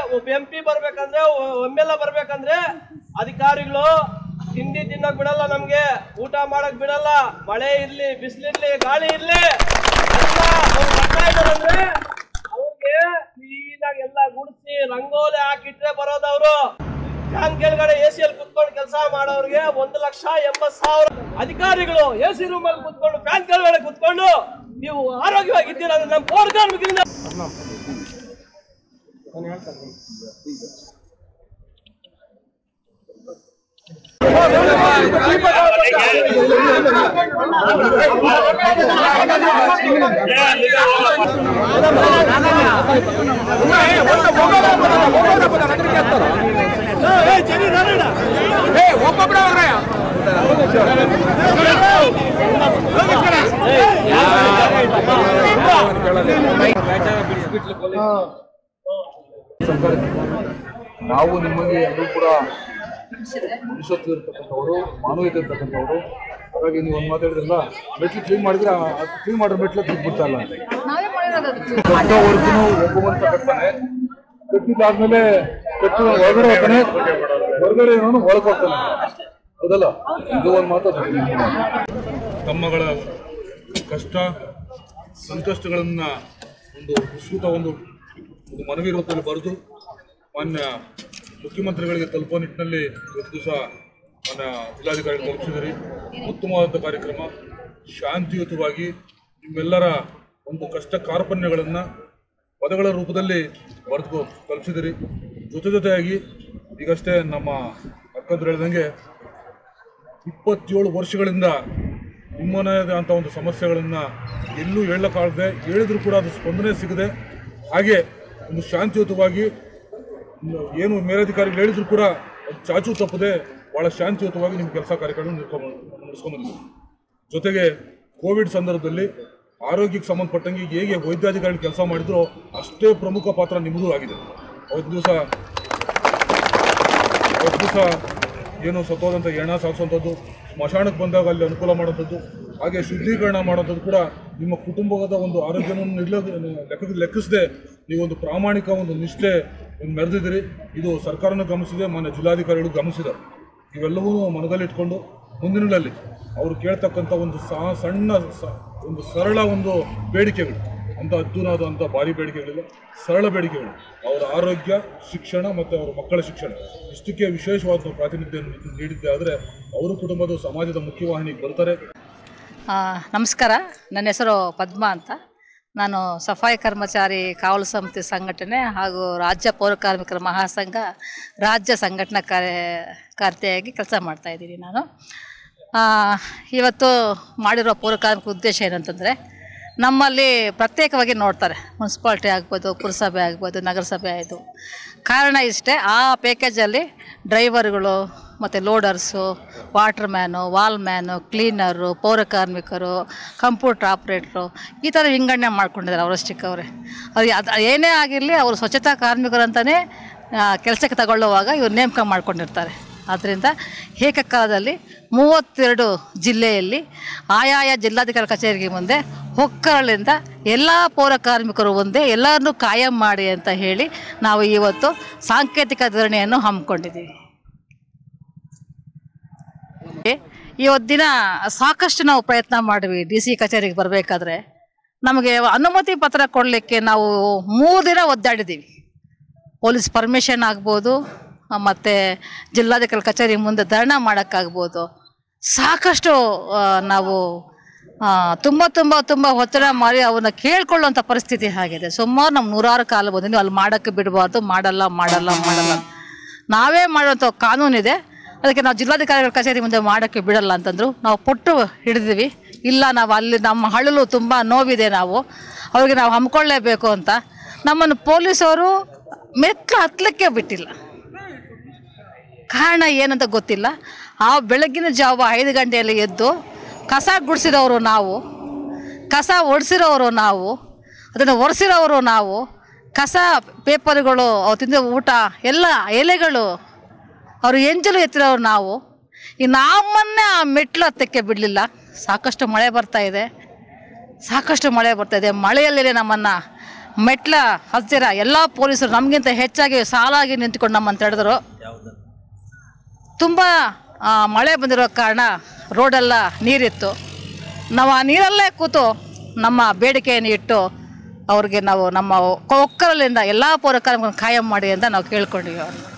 ಒಬ್ಬ M P ಬರ್ಬೇಕಂದ್ರೆ M L A ಬರ್ಬೇಕಂದ್ರೆ ಅಧಿಕಾರಿಗಳು ತಿಂಡಿ ತಿನ್ನಕ್ ಬಿಡಲ್ಲ ನಮ್ಗೆ ಊಟ ಮಾಡಕ್ ಬಿಡಲ್ಲ ಮಳೆ ಇರ್ಲಿ ಬಿಸಿಲಿರ್ಲಿ ಗಾಳಿ ಇರ್ಲಿ ಅದನ್ನ ಅವ್ರು ಬರ್ತಾ ಇದಾರಂದ್ರೆ ಅವ್ರಿಗೆ ಕ್ಲೀನಾಗಿ ಎಲ್ಲ ಗುಡಿಸಿ ರಂಗೋಲಿ ಹಾಕಿಟ್ರೆ ಬರೋದವ್ರು ಫ್ಯಾನ್ ಕೆಳಗಡೆ ಎ ಸಿ ಅಲ್ಲಿ ಕುತ್ಕೊಂಡು ಕೆಲಸ ಮಾಡೋರಿಗೆ ಒಂದು ಲಕ್ಷ ಎಂಬತ್ ಸಾವಿರ ಅಧಿಕಾರಿಗಳು ಎ ಸಿ ರೂಮ್ ಅಲ್ಲಿ ಕುತ್ಕೊಂಡು ಫ್ಯಾನ್ ಕೆಳಗಡೆ ಕುತ್ಕೊಂಡು ನೀವು ಆರೋಗ್ಯವಾಗಿದ್ದೀರಾ ಅಂದ್ರೆ ನಮ್ಮ ಪೌರ ಕಾರ್ಮಿಕರಿಂದ ಸರ್ಕಾರ ನಾವು ನಿಮಗೆ ಎಲ್ಲರೂ ಕೂಡ ಮನುಷ್ಯತ್ವ ಇರ್ತಕ್ಕಂಥವ್ರು ಮಾನವೀಯತೆ ಇರ್ತಕ್ಕಂಥವ್ರು ಹಾಗಾಗಿ ನೀವು ಒಂದು ಮಾತಾಡಿದ್ರಲ್ಲ ಮೆಟ್ಲು ಕ್ಲೀನ್ ಮಾಡಿದ್ರೆ ಕ್ಲೀನ್ ಮಾಡಿರೋ ಮೆಟ್ಲು ಬಿಡ್ತಾ ಇಲ್ಲ ನಾವೇ ಮಾಡಿರೋದು ಅದಕ್ಕೆ ಕಟ್ಟೋವರೆಗೂ ಒಬ್ಬವಂತ ಕಟ್ತಾನೆ ಕಟ್ಟಿದ್ದಾದ್ಮೇಲೆ ಕಟ್ಟು ಹೊರಗಡೆ ಹೋಗ್ತಾನೆ ಹೊರಗಡೆ ಇರೋನು ಒಳಗೆ ಹೋಗ್ತಾನೆ ಹೌದಲ್ಲ ಇದು ಒಂದು ಮಾತು ತಮ್ಮಗಳ ಕಷ್ಟ ಸಂಕಷ್ಟಗಳನ್ನ ಒಂದು ವಿಸ್ತೃತ ಒಂದು ಒಂದು ಮನವಿ ರೂಪದಲ್ಲಿ ಬರೆದು ಮಾನ್ಯ ಮುಖ್ಯಮಂತ್ರಿಗಳಿಗೆ ತಲುಪುವ ನಿಟ್ಟಿನಲ್ಲಿ ಇವತ್ತು ದಿವಸ ಮಾನ್ಯ ಜಿಲ್ಲಾಧಿಕಾರಿಗಳು ತಲುಪಿಸಿದಿರಿ ಉತ್ತಮವಾದ ಕಾರ್ಯಕ್ರಮ ಶಾಂತಿಯುತವಾಗಿ ನಿಮ್ಮೆಲ್ಲರ ಒಂದು ಕಷ್ಟ ಕಾರ್ಪಣ್ಯಗಳನ್ನು ಪದಗಳ ರೂಪದಲ್ಲಿ ಬರೆದು ತಲುಪಿಸಿದಿರಿ ಜೊತೆ ಜೊತೆಯಾಗಿ ಈಗಷ್ಟೇ ನಮ್ಮ ಅಕ್ಕಂದ್ರು ಹೇಳ್ದಂಗೆ ಇಪ್ಪತ್ತೇಳು ವರ್ಷಗಳಿಂದ ನಿಮ್ಮನೇ ಅಂತ ಒಂದು ಸಮಸ್ಯೆಗಳನ್ನು ಎಲ್ಲೂ ಹೇಳಕ್ಕಾಗದೆ ಹೇಳಿದ್ರು ಕೂಡ ಅದು ಸ್ಪಂದನೆ ಸಿಗದೆ ಹಾಗೆ ಒಂದು ಶಾಂತಿಯುತವಾಗಿ ನ- ಏನು ಮೇಲಧಿಕಾರಿಗಳು ಹೇಳಿದ್ರು ಕೂಡ ಅದು ಚಾಚು ತಪ್ಪದೆ ಭಾಳ ಶಾಂತಿಯುತವಾಗಿ ನಿಮ್ಮ ಕೆಲಸ ಕಾರ್ಯಗಳನ್ನು ನಿರ್ಕೊಂಡು ನಡೆಸ್ಕೊಂಡ್ಬಂದಿದ್ದೀವಿ ಜೊತೆಗೆ ಕೋವಿಡ್ ಸಂದರ್ಭದಲ್ಲಿ ಆರೋಗ್ಯಕ್ಕೆ ಸಂಬಂಧಪಟ್ಟಂಗೆ ಹೇಗೆ ವೈದ್ಯಾಧಿಕಾರಿಗಳು ಕೆಲಸ ಮಾಡಿದ್ರೋ ಅಷ್ಟೇ ಪ್ರಮುಖ ಪಾತ್ರ ನಿಮ್ಮದು ಆಗಿದೆ ಅವತ್ತು ದಿವಸ ಅವತ್ತು ದಿವಸ ಏನು ಸತ್ತೋದಂಥ ಎಣ ಸಾಗಿಸುವಂಥದ್ದು ಸ್ಮಶಾನಕ್ಕೆ ಬಂದಾಗ ಅಲ್ಲಿ ಅನುಕೂಲ ಮಾಡೋಂಥದ್ದು ಹಾಗೆ ಶುದ್ಧೀಕರಣ ಮಾಡೋಂಥದ್ದು ಕೂಡ ನಿಮ್ಮ ಕುಟುಂಬದ ಒಂದು ಆರೋಗ್ಯವನ್ನು ನಿರ್ಲ ಲೆಕ್ಕ ಲೆಕ್ಕಿಸದೆ ನೀವೊಂದು ಪ್ರಾಮಾಣಿಕ ಒಂದು ನಿಷ್ಠೆ ಒಂದು ಮೆರೆದಿದ್ದೀರಿ ಇದು ಸರ್ಕಾರನೂ ಗಮನಿಸಿದೆ ಮಾನ್ಯ ಜಿಲ್ಲಾಧಿಕಾರಿಗಳು ಗಮನಿಸಿದ್ದಾರೆ ಇವೆಲ್ಲವೂ ಮನದಲ್ಲಿಟ್ಕೊಂಡು ಮುಂದಿನಗಳಲ್ಲಿ ಅವರು ಕೇಳ್ತಕ್ಕಂಥ ಒಂದು ಸಹ ಸಣ್ಣ ಸ- ಒಂದು ಸರಳ ಒಂದು ಬೇಡಿಕೆಗಳು ಅಂತ ಅದ್ಭುತವಾದಂಥ ಭಾರಿ ಬೇಡಿಕೆಗಳಿಲ್ಲ ಸರಳ ಬೇಡಿಕೆಗಳು ಅವರ ಆರೋಗ್ಯ ಶಿಕ್ಷಣ ಮತ್ತು ಅವರ ಮಕ್ಕಳ ಶಿಕ್ಷಣ ಇಷ್ಟಕ್ಕೆ ವಿಶೇಷವಾದ ಪ್ರಾತಿನಿಧ್ಯ ನೀಡಿದ್ದೆ ಆದರೆ ಅವರು ಕುಟುಂಬದ ಸಮಾಜದ ಮುಖ್ಯವಾಹಿನಿಗೆ ಬರ್ತಾರೆ ಆ, ನಮಸ್ಕಾರ ನನ್ನ ಹೆಸರು ಪದ್ಮ ಅಂತ ನಾನು ಸಫಾಯಿ ಕರ್ಮಚಾರಿ ಕಾವಲು ಸಮಿತಿ ಸಂಘಟನೆ ಹಾಗೂ ರಾಜ್ಯ ಪೌರ ಕಾರ್ಮಿಕರ ಮಹಾಸಂಘ ರಾಜ್ಯ ಸಂಘಟನಾ ಕಾರ್ಯ ಕಾರ್ತೆಯಾಗಿ ಕೆಲಸ ಮಾಡ್ತಾಯಿದ್ದೀನಿ ನಾನು ಆ, ಇವತ್ತು ಮಾಡಿರೋ ಪೌರ ಕಾರ್ಮಿಕ ಉದ್ದೇಶ ಏನಂತಂದರೆ ನಮ್ಮಲ್ಲಿ ಪ್ರತ್ಯೇಕವಾಗಿ ನೋಡ್ತಾರೆ ಮುನ್ಸಿಪಾಲ್ಟಿ ಆಗ್ಬೋದು ಪುರಸಭೆ ಆಗ್ಬೋದು ನಗರಸಭೆ ಆಯಿತು ಕಾರಣ ಇಷ್ಟೇ ಆ ಪ್ಯಾಕೇಜಲ್ಲಿ ಡ್ರೈವರ್ಗಳು ಮತ್ತು loaders water man wall man cleaner ಪೌರ ಕಾರ್ಮಿಕರು ಕಂಪ್ಯೂಟರ್ ಆಪ್ರೇಟ್ರು ಈ ಥರ ವಿಂಗಡಣೆ ಮಾಡ್ಕೊಂಡಿದ್ದಾರೆ ಅವರಷ್ಟಕ್ಕೆ ಅವರೇ ಅವ್ರಿಗೆ ಅದು ಏನೇ ಆಗಿರಲಿ ಅವರು ಸ್ವಚ್ಛತಾ ಕಾರ್ಮಿಕರು ಅಂತಲೇ ಕೆಲಸಕ್ಕೆ ತಗೊಳ್ಳುವಾಗ ಇವ್ರು ನೇಮಕ ಮಾಡ್ಕೊಂಡಿರ್ತಾರೆ ಆದ್ದರಿಂದ ಏಕಕಾಲದಲ್ಲಿ ಮೂವತ್ತೆರಡು ಜಿಲ್ಲೆಯಲ್ಲಿ ಆಯಾಯ ಜಿಲ್ಲಾಧಿಕಾರಿ ಕಚೇರಿಗೆ ಮುಂದೆ ಹೊಕ್ಕರಳಿಂದ ಎಲ್ಲ ಪೌರ ಕಾರ್ಮಿಕರು ಒಂದೇ ಎಲ್ಲರನ್ನೂ ಕಾಯಂ ಮಾಡಿ ಅಂತ ಹೇಳಿ ನಾವು ಇವತ್ತು ಸಾಂಕೇತಿಕ ಧರಣಿಯನ್ನು ಹಮ್ಮಿಕೊಂಡಿದ್ದೀವಿ ಇವತ್ತು ದಿನ ಸಾಕಷ್ಟು ನಾವು ಪ್ರಯತ್ನ ಮಾಡಿವಿ ಡಿ ಸಿ ಕಚೇರಿಗೆ ಬರಬೇಕಾದ್ರೆ ನಮಗೆ ಅನುಮತಿ ಪತ್ರ ಕೊಡಲಿಕ್ಕೆ ನಾವು ಮೂರು ದಿನ ಒದ್ದಾಡಿದ್ದೀವಿ ಪೊಲೀಸ್ ಪರ್ಮಿಷನ್ ಆಗ್ಬೋದು ಮತ್ತು ಜಿಲ್ಲಾಧಿಕಾರಿ ಕಚೇರಿ ಮುಂದೆ ಧರಣ ಮಾಡೋಕ್ಕಾಗ್ಬೋದು ಸಾಕಷ್ಟು ಆ, ನಾವು ಆ, ತುಂಬ ತುಂಬ ತುಂಬ ಒತ್ತಡ ಮಾಡಿ ಅವನ್ನ ಕೇಳ್ಕೊಳ್ಳುವಂಥ ಪರಿಸ್ಥಿತಿ ಆಗಿದೆ ಸುಮಾರು ನಮ್ಮ ನೂರಾರು ಕಾಲ ಬಂದು ನೀವು ಅಲ್ಲಿ ಮಾಡೋಕ್ಕೆ ಬಿಡಬಾರ್ದು ಮಾಡಲ್ಲ ಮಾಡಲ್ಲ ಮಾಡಲ್ಲ ನಾವೇ ಮಾಡುವಂಥ ಕಾನೂನಿದೆ ಅದಕ್ಕೆ ನಾವು ಜಿಲ್ಲಾಧಿಕಾರಿಗಳ ಕಚೇರಿ ಮುಂದೆ ಮಾಡೋಕ್ಕೆ ಬಿಡಲ್ಲ ಅಂತಂದರು ನಾವು ಪೊಟ್ಟು ಹಿಡಿದ್ವಿ ಇಲ್ಲ ನಾವು ಅಲ್ಲಿ ನಮ್ಮ ಹಳಲು ತುಂಬ ನೋವಿದೆ ನಾವು ಅವ್ರಿಗೆ ನಾವು ಹಮ್ಕೊಳ್ಳೇಬೇಕು ಅಂತ ನಮ್ಮನ್ನು ಪೊಲೀಸವರು ಮೆಟ್ಲು ಹತ್ತಲಿಕ್ಕೆ ಬಿಟ್ಟಿಲ್ಲ ಕಾರಣ ಏನಂತ ಗೊತ್ತಿಲ್ಲ ಆ ಬೆಳಗಿನ ಜಾವ ಐದು ಗಂಟೆಯಲ್ಲಿ ಎದ್ದು ಕಸ ಗುಡಿಸಿದವರು ನಾವು ಕಸ ಒಡಿಸಿರೋರು ನಾವು ಅದನ್ನು ಒರೆಸಿರೋರು ನಾವು ಕಸ ಪೇಪರ್ಗಳು ಅವ್ರು ತಿಂದ ಊಟ ಎಲ್ಲ ಎಲೆಗಳು ಅವರು ಎಂಜಲು ಎತ್ತಿರೋರು ನಾವು ಈ ನಮ್ಮನ್ನೇ ಆ ಮೆಟ್ಲು ಹತ್ತಕ್ಕೆ ಬಿಡಲಿಲ್ಲ ಸಾಕಷ್ಟು ಮಳೆ ಬರ್ತಾ ಇದೆ ಸಾಕಷ್ಟು ಮಳೆ ಬರ್ತಾ ಇದೆ ಮಳೆಯಲ್ಲೇ ನಮ್ಮನ್ನು ಮೆಟ್ಲ ಹತ್ತಿರ ಎಲ್ಲ ಪೊಲೀಸರು ನಮಗಿಂತ ಹೆಚ್ಚಾಗಿ ಸಾಲಾಗಿ ನಿಂತ್ಕೊಂಡು ನಮ್ಮನ್ನು ತಡೆದರು ತುಂಬ ಆ, ಮಳೆ ಬಂದಿರೋ ಕಾರಣ ರೋಡೆಲ್ಲ ನೀರಿತ್ತು ನಾವು ಆ ನೀರಲ್ಲೇ ಕೂತು ನಮ್ಮ ಬೇಡಿಕೆಯನ್ನು ಇಟ್ಟು ಅವ್ರಿಗೆ ನಾವು ನಮ್ಮ ಒಕ್ಕರಲಿಂದ ಎಲ್ಲ ಪೌರ ಕಾರ್ಮಿಕರನ್ನು ಕಾಯಂ ಮಾಡಿ ಅಂತ ನಾವು ಕೇಳ್ಕೊಂಡಿವಿ ಅವ್ರನ್ನ